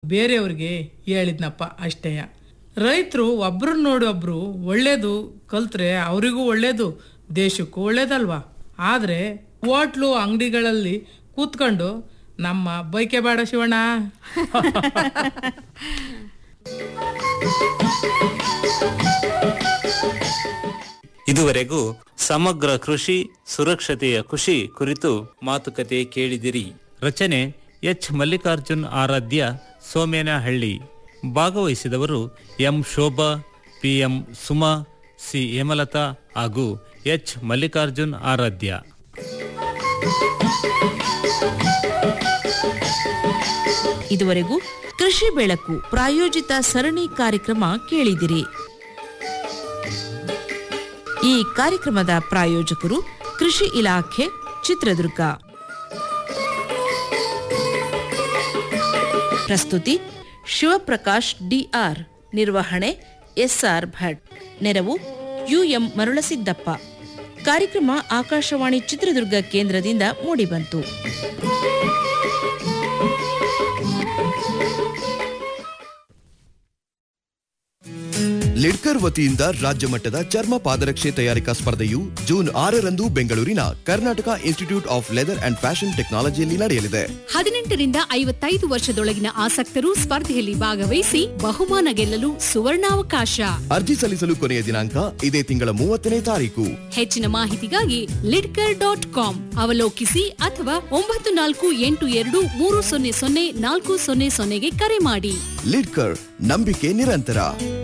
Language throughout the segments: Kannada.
ಬೇರೆಯವ್ರಿಗೆ ಹೇಳಿದ್ನಪ್ಪ ಅಷ್ಟೇಯ ರೈತರು ಒಬ್ರು ನೋಡಿ ಒಬ್ರು ಒಳ್ಳೇದು ಕಲ್ತ್ರೆ ಅವರಿಗೂ ಒಳ್ಳೇದು ದೇಶಕ್ಕೂ ಒಳ್ಳೇದಲ್ವಾ ಆದ್ರೆ ಹೋಟ್ಲು ಅಂಗಡಿಗಳಲ್ಲಿ ಕೂತ್ಕೊಂಡು ನಮ್ಮ ಬೈಕೆ ಬೇಡ ಶಿವಣ್ಣ ಇದುವರೆಗೂ ಸಮಗ್ರ ಕೃಷಿ ಸುರಕ್ಷತೆಯ ಕೃಷಿ ಕುರಿತು ಮಾತುಕತೆ ಕೇಳಿದಿರಿ ರಚನೆ ಎಚ್ ಮಲ್ಲಿಕಾರ್ಜುನ್ ಆರಾಧ್ಯ ಸೋಮೇನಹಳ್ಳಿ ಭಾಗವಹಿಸಿದವರು M Shobha PM Suma C Hemalatha ಹಾಗೂ ಎಚ್ ಮಲ್ಲಿಕಾರ್ಜುನ್ ಆರಾಧ್ಯ ಇದುವರೆಗೂ ಕೃಷಿ ಬೆಳಕು ಪ್ರಾಯೋಜಿತ ಸರಣಿ ಕಾರ್ಯಕ್ರಮ ಕೇಳಿದಿರಿ ಈ ಕಾರ್ಯಕ್ರಮದ ಪ್ರಾಯೋಜಕರು ಕೃಷಿ ಇಲಾಖೆ ಚಿತ್ರದುರ್ಗ ಪ್ರಸ್ತುತಿ ಶಿವಪ್ರಕಾಶ್ ಡಿಆರ್ ನಿರ್ವಹಣೆ ಎಸ್ಆರ್ ಭಟ್ ನೆರವು ಯುಎಂ ಮರುಳಸಿದ್ದಪ್ಪ ಕಾರ್ಯಕ್ರಮ ಆಕಾಶವಾಣಿ ಚಿತ್ರದುರ್ಗ ಕೇಂದ್ರದಿಂದ ಮೂಡಿಬಂತು ಲಿಡ್ಕರ್ ವತಿಯಿಂದ ರಾಜ್ಯ ಮಟ್ಟದ ಚರ್ಮ ಪಾದರಕ್ಷೆ ತಯಾರಿಕಾ ಸ್ಪರ್ಧೆಯು ಜೂನ್ ಆರರಂದು ಬೆಂಗಳೂರಿನ Karnataka institute of leather and fashion ಟೆಕ್ನಾಲಜಿಯಲ್ಲಿ ನಡೆಯಲಿದೆ ಹದಿನೆಂಟರಿಂದ ಐವತ್ತೈದು ವರ್ಷದೊಳಗಿನ ಆಸಕ್ತರು ಸ್ಪರ್ಧೆಯಲ್ಲಿ ಭಾಗವಹಿಸಿ ಬಹುಮಾನ ಗೆಲ್ಲಲು ಸುವರ್ಣಾವಕಾಶ ಅರ್ಜಿ ಸಲ್ಲಿಸಲು ಕೊನೆಯ ದಿನಾಂಕ ಇದೇ ತಿಂಗಳ ಮೂವತ್ತನೇ ತಾರೀಕು ಹೆಚ್ಚಿನ ಮಾಹಿತಿಗಾಗಿ ಲಿಡ್ಕರ್ ಡಾಟ್ ಕಾಮ್ ಅವಲೋಕಿಸಿ ಅಥವಾ ಒಂಬತ್ತು ನಾಲ್ಕು ಎಂಟು ಎರಡು ಮೂರು ಸೊನ್ನೆ ಸೊನ್ನೆ ನಾಲ್ಕು ಸೊನ್ನೆ ಸೊನ್ನೆಗೆ ಕರೆ ಮಾಡಿ ಲಿಡ್ಕರ್ ನಂಬಿಕೆ ನಿರಂತರ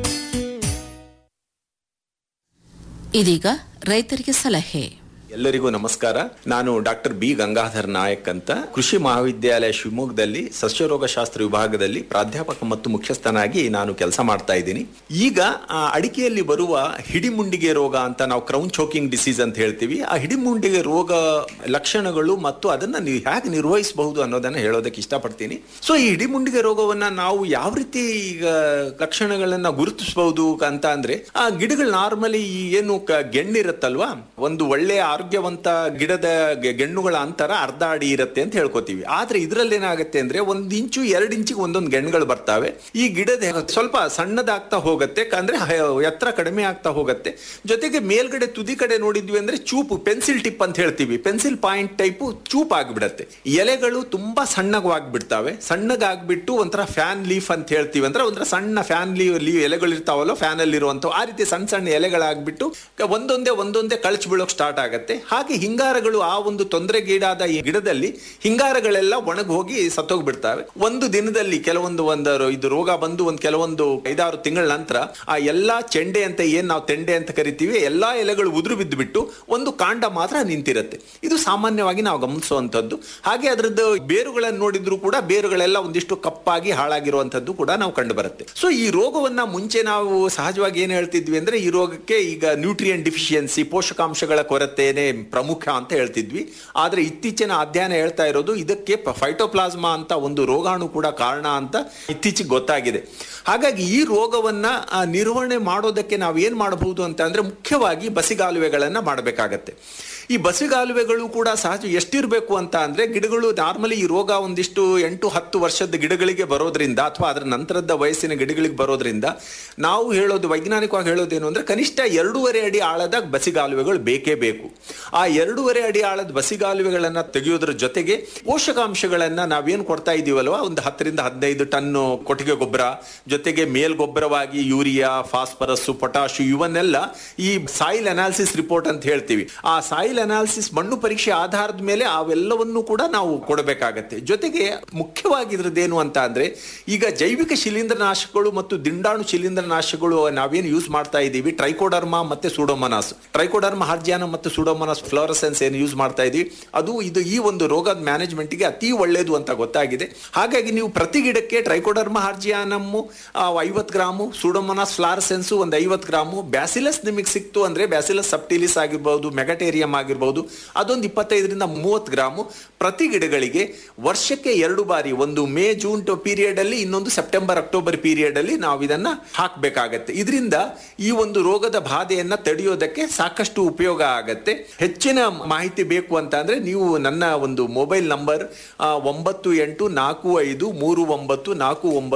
ಇದೀಗ ರೈತರಿಗೆ ಸಲಹೆ ಎಲ್ಲರಿಗೂ ನಮಸ್ಕಾರ ನಾನು ಡಾಕ್ಟರ್ ಬಿ ಗಂಗಾಧರ್ ನಾಯಕ್ ಅಂತ ಕೃಷಿ ಮಹಾವಿದ್ಯಾಲಯ ಶಿವಮೊಗ್ಗದಲ್ಲಿ ಸಸ್ಯರೋಗಶಾಸ್ತ್ರ ವಿಭಾಗದಲ್ಲಿ ಪ್ರಾಧ್ಯಾಪಕ ಮತ್ತು ಮುಖ್ಯಸ್ಥನಾಗಿ ನಾನು ಕೆಲಸ ಮಾಡ್ತಾ ಇದ್ದೀನಿ ಈಗ ಆ ಅಡಿಕೆಯಲ್ಲಿ ಬರುವ ಹಿಡಿಮುಂಡಿಗೆ ರೋಗ ಅಂತ ನಾವು ಕ್ರೌನ್ ಚೋಕಿಂಗ್ ಡಿಸೀಸ್ ಅಂತ ಹೇಳ್ತೀವಿ ಆ ಹಿಡಿಮುಂಡಿಗೆ ರೋಗ ಲಕ್ಷಣಗಳು ಮತ್ತು ಅದನ್ನ ನೀವು ಹೇಗೆ ನಿರ್ವಹಿಸಬಹುದು ಅನ್ನೋದನ್ನ ಹೇಳೋದಕ್ಕೆ ಇಷ್ಟಪಡ್ತೀನಿ ಸೊ ಈ ಹಿಡಿಮುಂಡಿಗೆ ರೋಗವನ್ನ ನಾವು ಯಾವ ರೀತಿ ಈಗ ಲಕ್ಷಣಗಳನ್ನ ಗುರುತಿಸಬಹುದು ಅಂತ ಅಂದ್ರೆ ಆ ಗಿಡಗಳು ನಾರ್ಮಲಿ ಏನು ಕ- ಗೆಣ್ಣಿರುತ್ತಲ್ವಾ ಒಂದು ಒಳ್ಳೆಯ ಆರೋಗ್ಯವಂತ ಗಿಡದ ಗೆ- ಗೆಣ್ಣುಗಳ ಅಂತರ ಅರ್ಧ ಅಡಿ ಇರುತ್ತೆ ಅಂತ ಹೇಳ್ಕೊತೀವಿ ಆದ್ರೆ ಇದ್ರಲ್ಲಿ ಏನಾಗುತ್ತೆ ಅಂದ್ರೆ ಒಂದ್ ಇಂಚು ಎರಡ್ ಇಂಚಿಗೆ ಒಂದೊಂದು ಗೆಣ್ಣುಗಳು ಬರ್ತಾವೆ ಈ ಗಿಡದ ಸ್ವಲ್ಪ ಸಣ್ಣದಾಗ್ತಾ ಹೋಗುತ್ತೆ ಅಂದ್ರೆ ಹ- ಎತ್ತರ ಕಡಿಮೆ ಆಗ್ತಾ ಹೋಗುತ್ತೆ ಜೊತೆಗೆ ಮೇಲ್ಗಡೆ ತುದಿ ಕಡೆ ನೋಡಿದ್ವಿ ಅಂದ್ರೆ ಚೂಪು ಪೆನ್ಸಿಲ್ ಟಿಪ್ ಅಂತ ಹೇಳ್ತೀವಿ ಪೆನ್ಸಿಲ್ ಪಾಯಿಂಟ್ ಟೈಪು ಚೂಪ್ ಆಗಿಬಿಡತ್ತೆ ಎಲೆಗಳು ತುಂಬಾ ಸಣ್ಣಗವಾಗ್ಬಿಡ್ತಾವೆ ಸಣ್ಣಗಾಗ್ಬಿಟ್ಟು ಒಂಥರ ಫ್ಯಾನ್ ಲೀಫ್ ಅಂತ ಹೇಳ್ತೀವಿ ಅಂದ್ರೆ ಒಂಥರ ಸಣ್ಣ ಫ್ಯಾನ್ ಲೀವ್ ಲೀವ್ ಎಲೆಗಳು ಇರ್ತಾವಲ್ಲ ಫ್ಯಾನ್ ಅಲ್ಲಿ ಇರುವಂತ ಆ ರೀತಿ ಸಣ್ಣ ಸಣ್ಣ ಎಲೆಗಳಾಗ್ಬಿಟ್ಟು ಕ- ಒಂದೊಂದೇ ಒಂದೊಂದೇ ಕಳಚಿ ಬೀಳೋಕ್ ಸ್ಟಾರ್ಟ್ ಆಗುತ್ತೆ ಹಾಗೆ ಹಿಂಗಾರಗಳು ಆ ಒಂದು ತೊಂದರೆಗೀಡಾದ ಈ ಗಿಡದಲ್ಲಿ ಹಿಂಗಾರಗಳೆಲ್ಲ ಒಣಗಿ ಹೋಗಿ ಸತ್ತೋಗ್ಬಿಡ್ತಾವೆ ಒಂದು ದಿನದಲ್ಲಿ ಕೆಲವೊಂದು ಒಂದು ಇದು ರೋಗ ಬಂದು ಒಂದು ಕೆಲವೊಂದು ಐದಾರು ತಿಂಗಳ ನಂತರ ಆ ಎಲ್ಲಾ ಚೆಂಡೆ ಅಂತ ಏನ್ ನಾವು ತೆಂಡೆ ಅಂತ ಕರಿತೀವಿ ಎಲ್ಲಾ ಎಲೆಗಳು ಉದುರು ಬಿದ್ದು ಬಿಟ್ಟು ಒಂದು ಕಾಂಡ ಮಾತ್ರ ನಿಂತಿರುತ್ತೆ ಇದು ಸಾಮಾನ್ಯವಾಗಿ ನಾವು ಗಮನಿಸುವಂತದ್ದು ಹಾಗೆ ಅದರದ್ದು ಬೇರುಗಳನ್ನು ನೋಡಿದ್ರು ಕೂಡ ಬೇರುಗಳೆಲ್ಲ ಒಂದಿಷ್ಟು ಕಪ್ಪಾಗಿ ಹಾಳಾಗಿರುವಂತದ್ದು ಕೂಡ ನಾವು ಕಂಡು ಬರುತ್ತೆ ಸೊ ಈ ರೋಗವನ್ನ ಮುಂಚೆ ನಾವು ಸಹಜವಾಗಿ ಏನ್ ಹೇಳ್ತಿದ್ವಿ ಅಂದ್ರೆ ಈ ರೋಗಕ್ಕೆ ಈಗ ನ್ಯೂಟ್ರಿಯನ್ ಡಿಫಿಷಿಯನ್ಸಿ ಪೋಷಕಾಂಶಗಳ ಕೊರತೆನೇ ಪ್ರಮುಖ ಅಂತ ಹೇಳ್ತಿದ್ವಿ ಆದ್ರೆ ಇತ್ತೀಚಿನ ಅಧ್ಯಯನ ಹೇಳ್ತಾ ಇರೋದು ಇದಕ್ಕೆ ಫೈಟೋಪ್ಲಾಸ್ಮಾ ಅಂತ ಒಂದು ರೋಗಾಣು ಕೂಡ ಕಾರಣ ಅಂತ ಇತ್ತೀಚೆಗೆ ಗೊತ್ತಾಗಿದೆ ಹಾಗಾಗಿ ಈ ರೋಗವನ್ನ ಆ, ನಿರ್ವಹಣೆ ಮಾಡೋದಕ್ಕೆ ನಾವು ಏನ್ ಮಾಡಬಹುದು ಅಂತ ಅಂದ್ರೆ ಮುಖ್ಯವಾಗಿ ಬಸಿಗಾಲುವೆಗಳನ್ನ ಮಾಡಬೇಕಾಗತ್ತೆ ಈ ಬಸಿಗಾಲುವೆಗಳು ಕೂಡ ಸಹಜ ಎಷ್ಟಿರಬೇಕು ಅಂತ ಅಂದ್ರೆ ಗಿಡಗಳು ನಾರ್ಮಲಿ ಈ ರೋಗ ಒಂದಿಷ್ಟು ಎಂಟು ಹತ್ತು ವರ್ಷದ ಗಿಡಗಳಿಗೆ ಬರೋದ್ರಿಂದ ಅಥವಾ ಅದರ ನಂತರದ ವಯಸ್ಸಿನ ಗಿಡಗಳಿಗೆ ಬರೋದ್ರಿಂದ ನಾವು ಹೇಳೋದು ವೈಜ್ಞಾನಿಕವಾಗಿ ಹೇಳೋದೇನು ಅಂದ್ರೆ ಕನಿಷ್ಠ ಎರಡೂವರೆ ಅಡಿ ಆಳದ ಬಸಿಗಾಲುವೆಗಳು ಬೇಕೇ ಬೇಕು ಆ ಎರಡೂವರೆ ಅಡಿ ಆಳದ ಬಸಿಗಾಲುವೆಗಳನ್ನ ತೆಗೆಯೋದ್ರ ಜೊತೆಗೆ ಪೋಷಕಾಂಶಗಳನ್ನ ನಾವೇನ್ ಕೊಡ್ತಾ ಇದೀವಲ್ವಾ ಒಂದು ಹತ್ತರಿಂದ ಹದಿನೈದು ಟನ್ ಕೊಟ್ಟಿಗೆ ಗೊಬ್ಬರ ಜೊತೆಗೆ ಮೇಲ್ಗೊಬ್ಬರವಾಗಿ ಯೂರಿಯಾ ಫಾಸ್ಫರಸ್ ಪೊಟಾಶ್ ಇವನ್ನೆಲ್ಲ ಈ ಸಾಯಿಲ್ ಅನಾಲಿಸಿಸ್ ರಿಪೋರ್ಟ್ ಅಂತ ಹೇಳ್ತೀವಿ ಆ ಸಾಯಿಲ್ ಅನಾಲಿಸಿಸ್ ಮಣ್ಣು ಪರೀಕ್ಷೆ ಆಧಾರದ ಮೇಲೆ ಅವೆಲ್ಲವನ್ನು ಕೂಡ ನಾವು ಕೊಡಬೇಕಾಗತ್ತೆ ಜೊತೆಗೆ ಮುಖ್ಯವಾಗಿ ಇದ್ರದ್ದೇನು ಅಂತ ಅಂದ್ರೆ ಈಗ ಜೈವಿಕ ಶಿಲೀಂಧ್ರನಾಶಕಗಳು ಮತ್ತು ದಿಂಡಾಣು ಶಿಲೀಂಧ್ರನಾಶಕಗಳು ನಾವೇನು ಯೂಸ್ ಮಾಡ್ತಾ ಇದ್ದೀವಿ ಟ್ರೈಕೋಡರ್ಮಾ ಮತ್ತೆ ಸೂಡೋಮನಾಸ್ ಟ್ರೈಕೋಡರ್ಮಾ ಹಾರ್ಜಿಯಾನ ಮತ್ತು ಸೂಡೋಮನಾಸ್ ಫ್ಲೋರಸೆನ್ಸ್ ಏನು ಯೂಸ್ ಮಾಡ್ತಾ ಇದೀವಿ ಅದು ಇದು ಈ ಒಂದು ರೋಗದ ಮ್ಯಾನೇಜ್ಮೆಂಟ್ಗೆ ಅತಿ ಒಳ್ಳೆಯದು ಅಂತ ಗೊತ್ತಾಗಿದೆ ಹಾಗಾಗಿ ನೀವು ಪ್ರತಿ ಗಿಡಕ್ಕೆ ಟ್ರೈಕೋಡರ್ಮಾ ಹಾರ್ಜಿಯಾನಮ್ಮು ಐವತ್ತು ಗ್ರಾಮು ಸೂಡೋಮನಾಸ್ ಫ್ಲಾರಸೆನ್ಸು ಒಂದು ಐವತ್ತು ಗ್ರಾಮು ಬ್ಯಾಸಿಲಸ್ ನಿಮಗೆ ಸಿಕ್ತು ಅಂದ್ರೆ ಬ್ಯಾಸಿಲಸ್ ಸಬ್ಟಿಲಿಸ್ ಆಗಿರ್ಬೋದು ಮೆಗಟೇರಿಯಂ ಆಗಿರ್ಬೋದು ಅದೊಂದು ಇಪ್ಪತ್ತೈದರಿಂದ ಮೂವತ್ತು ಗ್ರಾಮು ಪ್ರತಿ ಗಿಡಗಳಿಗೆ ವರ್ಷಕ್ಕೆ ಎರಡು ಬಾರಿ ಒಂದು ಮೇ ಜೂನ್ ಪೀರಿಯಡ್ ಅಲ್ಲಿ ಇನ್ನೊಂದು ಸೆಪ್ಟೆಂಬರ್ ಅಕ್ಟೋಬರ್ ಪೀರಿಯಡ್ ಅಲ್ಲಿ ನಾವು ಇದನ್ನ ಹಾಕಬೇಕಾಗತ್ತೆ ಇದರಿಂದ ಈ ಒಂದು ರೋಗದ ಬಾಧೆಯನ್ನ ತಡೆಯೋದಕ್ಕೆ ಸಾಕಷ್ಟು ಉಪಯೋಗ ಆಗತ್ತೆ ಹೆಚ್ಚಿನ ಮಾಹಿತಿ ಬೇಕು ಅಂತ ಅಂದ್ರೆ ನೀವು ನನ್ನ ಒಂದು ಮೊಬೈಲ್ ನಂಬರ್ ಒಂಬತ್ತು ಎಂಟು ನಾಲ್ಕು ಐದು ಮೂರು ಒಂಬತ್ತು ನಾಲ್ಕು ಒಂಬತ್ತು